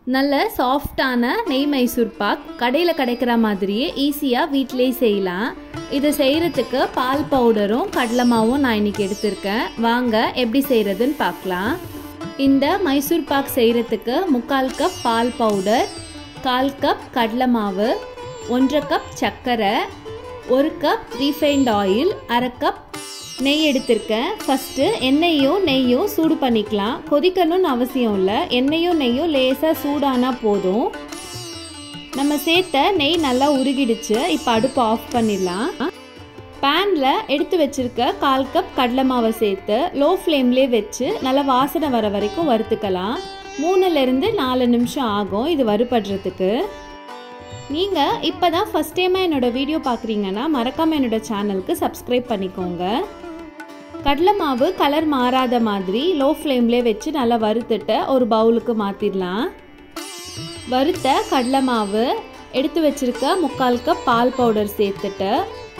நல்ல சாஃப்டான நெய் மைசூர் பாக் கடையில் கிடைக்கிற மாதிரியே ஈஸியாக வீட்டிலேயே செய்யலாம் இதை செய்கிறதுக்கு பால் பவுடரும் கடலை மாவும் நான் இன்னைக்கு எடுத்திருக்கேன் வாங்க எப்படி செய்கிறதுன்னு பார்க்கலாம் இந்த மைசூர் பாக் செய்கிறதுக்கு முக்கால் கப் பால் பவுடர் கால் கப் கடலை மாவு ஒன்றரை கப் சர்க்கரை ஒரு கப் ரீஃபைண்ட் ஆயில் அரை கப் நெய் எடுத்திருக்கேன் ஃபஸ்ட்டு எண்ணெயும் நெய்யும் சூடு பண்ணிக்கலாம் கொதிக்கணும்னு அவசியம் இல்லை எண்ணெயும் நெய்யும் லேசாக சூடானா போதும் நம்ம சேர்த்த நெய் நல்லா உருகிடுச்சு இப்போ அடுப்பு ஆஃப் பண்ணிடலாம் பேனில் எடுத்து வச்சிருக்க கால் கப் கடலை மாவை சேர்த்து லோ ஃப்ளேம்லேயே வச்சு நல்லா வாசனை வர வரைக்கும் வறுத்துக்கலாம் மூணுலேருந்து நாலு நிமிஷம் ஆகும் இது வறுபடுறதுக்கு நீங்கள் இப்போ தான் ஃபஸ்ட் டைமாக என்னோடய வீடியோ பார்க்குறீங்கன்னா மறக்காமல் என்னோடய சேனலுக்கு சப்ஸ்கிரைப் பண்ணிக்கோங்க கடலை மாவு கலர் மாறாத மாதிரி லோ ஃப்ளேம்லேயே வச்சு நல்லா வறுத்துட்டு ஒரு பவுலுக்கு மாற்றிடலாம் வறுத்த கடலை மாவு எடுத்து வச்சுருக்க முக்கால் கப் பால் பவுடர் சேர்த்துட்டு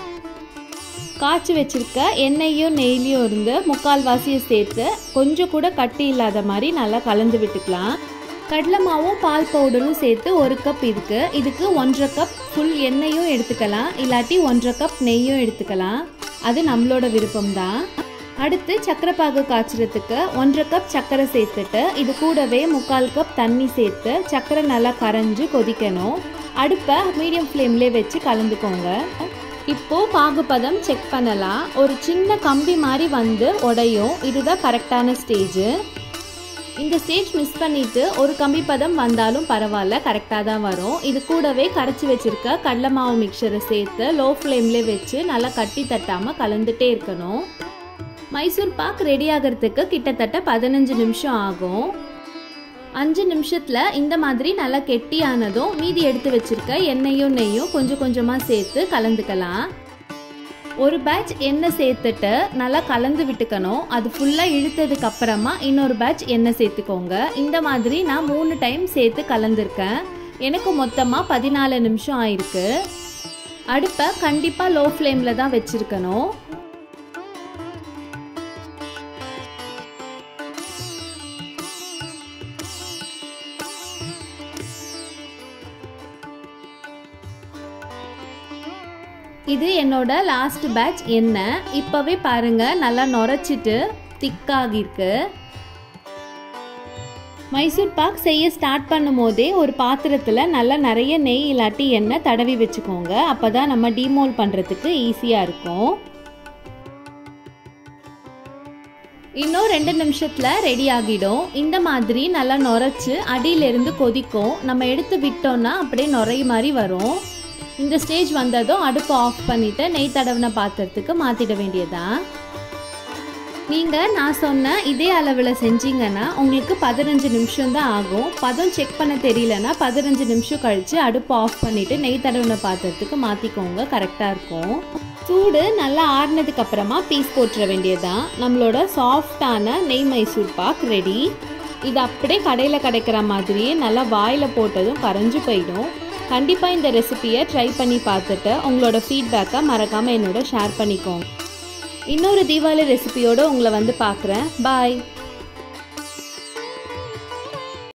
காய்ச்சி வச்சுருக்க எண்ணெயும் நெய்லையும் இருந்து முக்கால் வாசியை சேர்த்து கொஞ்சம் கூட கட்டி இல்லாத மாதிரி நல்லா கலந்து விட்டுக்கலாம் கடலை மாவும் பால் பவுடரும் சேர்த்து ஒரு கப் இதுக்கு இதுக்கு ஒன்றரை கப் ஃபுல் எண்ணெயும் எடுத்துக்கலாம் இல்லாட்டி ஒன்றரை கப் நெய்யும் எடுத்துக்கலாம் அது நம்மளோட விருப்பம்தான் அடுத்து சக்கரை பாகு காய்ச்சறதுக்கு ஒன்றரை கப் சர்க்கரை சேர்த்துட்டு இது கூடவே முக்கால் கப் தண்ணி சேர்த்து சர்க்கரை நல்லா கரைஞ்சு கொதிக்கணும் அடுப்பை மீடியம் ஃப்ளேம்லேயே வச்சு கலந்துக்கோங்க இப்போ பாகுபதம் செக் பண்ணலாம் ஒரு சின்ன கம்பி மாதிரி வந்து உடையும் இதுதான் கரெக்டான ஸ்டேஜு இந்த ஸ்டேஜ் மிஸ் பண்ணிட்டு ஒரு கம்பி பதம் வந்தாலும் பரவாயில்ல கரெக்டாக தான் வரும் இது கூடவே கரைச்சி வச்சிருக்க கடலை மாவு மிக்சரை சேர்த்து லோ ஃப்ளேம்லேயே வச்சு நல்லா கட்டி தட்டாமல் கலந்துட்டே இருக்கணும் மைசூர் பாக் ரெடி ஆகிறதுக்கு கிட்டத்தட்ட பதினஞ்சு நிமிஷம் ஆகும் அஞ்சு நிமிஷத்தில் இந்த மாதிரி நல்லா கெட்டியானதும் மீதி எடுத்து வச்சிருக்க எண்ணெயும் நெய்யும் கொஞ்சம் கொஞ்சமாக சேர்த்து கலந்துக்கலாம் ஒரு பேட்ச் எண்ணெய் சேர்த்துட்டு நல்லா கலந்து விட்டுக்கணும் அது ஃபுல்லாக இழுத்ததுக்கு அப்புறமா இன்னொரு பேட்ச் எண்ணெய் சேர்த்துக்கோங்க இந்த மாதிரி நான் மூணு டைம் சேர்த்து கலந்துருக்கேன் எனக்கு மொத்தமாக பதினாலு நிமிஷம் ஆயிருக்கு அடுப்பை கண்டிப்பாக லோ ஃப்ளேமில் தான் வச்சுருக்கணும் இது என்னோட லாஸ்ட் பேட்ச் எண்ணெய் இப்போவே பாருங்க நல்லா நுரைச்சிட்டு திக்காகிருக்கு மைசூர் பாக் செய்ய ஸ்டார்ட் பண்ணும் போதே ஒரு பாத்திரத்தில் நல்லா நிறைய நெய் இல்லாட்டி எண்ணெய் தடவி வச்சுக்கோங்க அப்போ தான் நம்ம டீமோல் பண்ணுறதுக்கு ஈஸியாக இருக்கும் இன்னும் ரெண்டு நிமிஷத்தில் ரெடி ஆகிடும் இந்த மாதிரி நல்லா நுரைச்சி அடியிலிருந்து கொதிக்கும் நம்ம எடுத்து விட்டோம்னா அப்படியே நுரைய மாதிரி வரும் இந்த ஸ்டேஜ் வந்ததும் அடுப்பு ஆஃப் பண்ணிவிட்டு நெய் தடவின பாத்திரத்துக்கு மாற்றிட வேண்டியதான் நீங்கள் நான் சொன்ன இதே அளவில் செஞ்சீங்கன்னா உங்களுக்கு பதினஞ்சு நிமிஷம் தான் ஆகும் பதம் செக் பண்ண தெரியலனா பதினஞ்சு நிமிஷம் கழித்து அடுப்பு ஆஃப் பண்ணிவிட்டு நெய் தடவின பாத்திரத்துக்கு மாற்றிக்கோங்க கரெக்டாக இருக்கும் சூடு நல்லா ஆறுனதுக்கு அப்புறமா பீஸ் போட்டுற வேண்டியதான் நம்மளோட சாஃப்டான நெய் மைசூர் பாக் ரெடி இது அப்படியே கடையில் கிடைக்கிற மாதிரியே நல்லா வாயில் போட்டதும் கரைஞ்சு போயிடும் கண்டிப்பாக இந்த ரெசிபியை ட்ரை பண்ணி பார்த்துட்டு உங்களோட ஃபீட்பேக்கை மறக்காமல் என்னோட ஷேர் பண்ணிக்கோங்க இன்னொரு தீபாவளி ரெசிபியோடு உங்களை வந்து பார்க்குறேன் பாய்